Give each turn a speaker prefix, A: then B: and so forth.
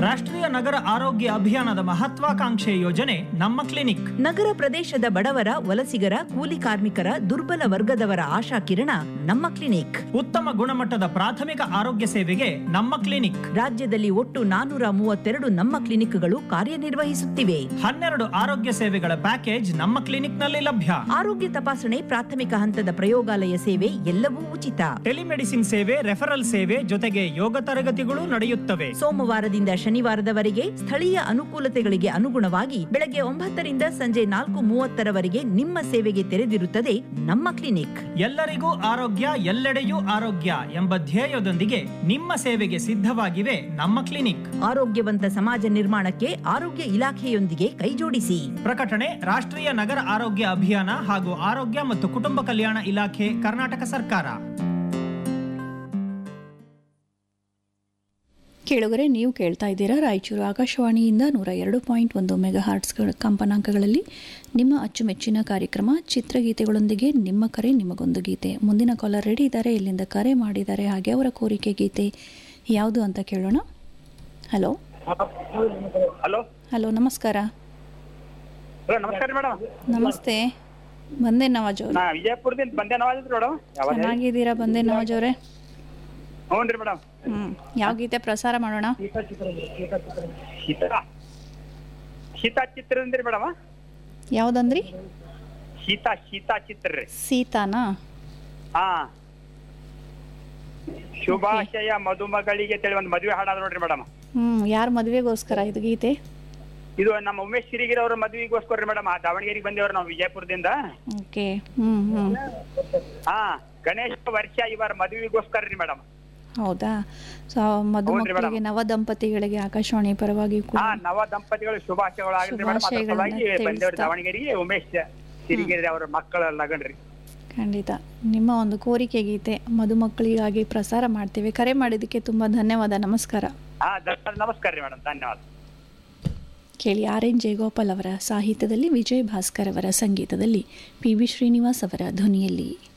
A: ರಾಷ್ಟ್ರೀಯ ನಗರ ಆರೋಗ್ಯ ಅಭಿಯಾನದ ಮಹತ್ವಾಕಾಂಕ್ಷೆ ಯೋಜನೆ ನಮ್ಮ ಕ್ಲಿನಿಕ್
B: ನಗರ ಪ್ರದೇಶದ ಬಡವರ ವಲಸಿಗರ ಕೂಲಿ ಕಾರ್ಮಿಕರ ದುರ್ಬಲ ವರ್ಗದವರ ಆಶಾಕಿರಣ ನಮ್ಮ ಕ್ಲಿನಿಕ್
A: ಉತ್ತಮ ಗುಣಮಟ್ಟದ ಪ್ರಾಥಮಿಕ ಆರೋಗ್ಯ ಸೇವೆಗೆ ನಮ್ಮ ಕ್ಲಿನಿಕ್
B: ರಾಜ್ಯದಲ್ಲಿ ಒಟ್ಟು ನಾನೂರ ಮೂವತ್ತೆರಡು ನಮ್ಮ ಕ್ಲಿನಿಕ್ಗಳು ಕಾರ್ಯನಿರ್ವಹಿಸುತ್ತಿವೆ
A: ಹನ್ನೆರಡು ಆರೋಗ್ಯ ಸೇವೆಗಳ ಪ್ಯಾಕೇಜ್ ನಮ್ಮ ಕ್ಲಿನಿಕ್ನಲ್ಲಿ ಲಭ್ಯ
B: ಆರೋಗ್ಯ ತಪಾಸಣೆ ಪ್ರಾಥಮಿಕ ಹಂತದ ಪ್ರಯೋಗಾಲಯ ಸೇವೆ ಎಲ್ಲವೂ ಉಚಿತ
A: ಟೆಲಿಮೆಡಿಸಿನ್ ಸೇವೆ ರೆಫರಲ್ ಸೇವೆ ಜೊತೆಗೆ ಯೋಗ ತರಗತಿಗಳು ನಡೆಯುತ್ತವೆ
B: ಸೋಮವಾರದಿಂದ ಶನಿವಾರದವರೆಗೆ ಸ್ಥಳೀಯ ಅನುಕೂಲತೆಗಳಿಗೆ ಅನುಗುಣವಾಗಿ ಬೆಳಗ್ಗೆ ಒಂಬತ್ತರಿಂದ ಸಂಜೆ ನಾಲ್ಕು ಮೂವತ್ತರವರೆಗೆ ನಿಮ್ಮ ಸೇವೆಗೆ ತೆರೆದಿರುತ್ತದೆ ನಮ್ಮ ಕ್ಲಿನಿಕ್
A: ಎಲ್ಲರಿಗೂ ಆರೋಗ್ಯ ಎಲ್ಲೆಡೆಯೂ ಆರೋಗ್ಯ ಎಂಬ ಧ್ಯೇಯದೊಂದಿಗೆ ನಿಮ್ಮ ಸೇವೆಗೆ ಸಿದ್ಧವಾಗಿವೆ ನಮ್ಮ ಕ್ಲಿನಿಕ್
B: ಆರೋಗ್ಯವಂತ ಸಮಾಜ ನಿರ್ಮಾಣಕ್ಕೆ ಆರೋಗ್ಯ ಇಲಾಖೆಯೊಂದಿಗೆ ಕೈಜೋಡಿಸಿ
A: ಪ್ರಕಟಣೆ ರಾಷ್ಟ್ರೀಯ ನಗರ ಆರೋಗ್ಯ ಅಭಿಯಾನ ಹಾಗೂ ಆರೋಗ್ಯ ಮತ್ತು ಕುಟುಂಬ ಕಲ್ಯಾಣ ಇಲಾಖೆ ಕರ್ನಾಟಕ ಸರ್ಕಾರ
C: ಕೇಳುಗರೆ ನೀವು ಕೇಳ್ತಾ ಇದ್ದೀರಾ ರಾಯಚೂರು ಆಕಾಶವಾಣಿಯಿಂದ ನೂರ ಎರಡು ಪಾಯಿಂಟ್ ಒಂದು ಮೆಗಾ ಹಾರ್ಟ್ಸ್ಗಳ ಕಂಪನಾಂಕಗಳಲ್ಲಿ ನಿಮ್ಮ ಅಚ್ಚುಮೆಚ್ಚಿನ ಕಾರ್ಯಕ್ರಮ ಚಿತ್ರಗೀತೆಗಳೊಂದಿಗೆ ನಿಮ್ಮ ಕರೆ ನಿಮಗೊಂದು ಗೀತೆ ಮುಂದಿನ ಕಾಲರ್ ರೆಡಿ ಇದ್ದಾರೆ ಇಲ್ಲಿಂದ ಕರೆ ಮಾಡಿದ್ದಾರೆ ಹಾಗೆ ಅವರ ಕೋರಿಕೆ ಗೀತೆ ಯಾವುದು ಅಂತ ಕೇಳೋಣ ಹಲೋ
D: ಹಲೋ
C: ಹಲೋ ನಮಸ್ಕಾರ
D: ಹಲೋ ನಮಸ್ಕಾರ ಮೇಡಮ್
C: ನಮಸ್ತೆ ಬಂದೆ ನವಾಜ್ ಅವ್ರೆ
D: ನಾ ವಿಜಯಪುರದಿಂದ ಬಂದೆ ನಾವಾಗಿದ್ರಿ ಮೇಡಮ್ ಯಾವಾಗ
C: ಚೆನ್ನಾಗಿದ್ದೀರಾ ಬಂದೆ ನವಾಜ್ ಅವರೇ
D: ಹ್ಞೂ ರೀ ಮೇಡಮ್
C: ಹ್ಞೂ ಯಾವ ಗೀತೆ ಪ್ರಸಾರ ಮಾಡೋಣ
D: ಶೀತಾ ಶೀತಾ ಚಿತ್ರದಿಂದ ರೀ ಮೇಡಮ್
C: ಯಾವುದಂದ್ರಿ
D: ಶೀತಾ ಶೀತಾ ಚಿತ್ರ ರೀ
C: ಸೀತಾನಾ
D: ಹಾ ಶುಭಾಶಯ ಮದುಮಗಳಿಗೆ ತಿಳಿ ಒಂದು ಮದುವೆ ಹಾಡಾದ ನೋಡ್ರಿ ಮೇಡಮ್
C: ಹ್ಞೂ ಯಾರ ಮದುವೆಗೋಸ್ಕರ ಇದು ಗೀತೆ
D: ಇದು ನಮ್ಮ ಉಮೇಶ್ ಸಿರಿಗಿರಿ ಅವ್ರ ಮದುವೆಗೋಸ್ಕರ ರೀ ಮೇಡಮ್ ದಾವಣಗೆರೆಗೆ ಬಂದೇವ್ರಿ ನಾವು ವಿಜಯಪುರದಿಂದ
C: ಓಕೆ ಹ್ಞೂ ಹ್ಞೂ
D: ಹಾ ಗಣೇಶ ವರ್ಷ ಇವರ ಮದುವೆಗೋಸ್ಕರ ರೀ ಮೇಡಮ್
C: ಹೌದಾ ಸೊ ಮದುಮಕ್ಕಳಿಗೆ ನವ ದಂಪತಿಗಳಿಗೆ ಆಕಾಶವಾಣಿ ಪರವಾಗಿ ಕೂಡ
D: ಹಾ ನವ ದಂಪತಿಗಳು ಶುಭಾಶಯಗಳು ಆಗಲಿ ಮೇಡಮ್ ಅದ್ರ
C: ಶುಭಾಶಯಗಳನ್ನ
D: ಸಲುವಾಗಿ ಬಂದೇವ್ರಿ
C: ತಿಳಿಸ್ತಾ.
D: ದಾವಣಗೆರೆಗೆ ಉಮೇಶ್ ಸಿರಿಗಿರಿ ಅವ್ರ ಮಕ್ಕಳ ಲಗನ್ರಿ
C: ಖಂಡಿತ ನಿಮ್ಮ ಒಂದು ಕೋರಿಕೆ ಗೀತೆ ಮದುಮಕ್ಕಳಿಗಾಗಿ ಪ್ರಸಾರ ಮಾಡ್ತೇವೆ ಕರೆ ಮಾಡಿದ್ದಕ್ಕೆ ತುಂಬ ಧನ್ಯವಾದ ನಮಸ್ಕಾರ
D: ಹಾ ದ- ನಮಸ್ಕಾರ ರೀ ಮೇಡಮ್ ಧನ್ಯವಾದ
C: ಕೇಳಿ ಆರ್ ಎನ್ ಜಯಗೋಪಾಲ್ ಅವರ ಸಾಹಿತ್ಯದಲ್ಲಿ ವಿಜಯ್ ಭಾಸ್ಕರ್ ಅವರ ಸಂಗೀತದಲ್ಲಿ ಪಿ ವಿ ಶ್ರೀನಿವಾಸ್ ಅವರ ಧ್ವನಿಯಲ್ಲಿ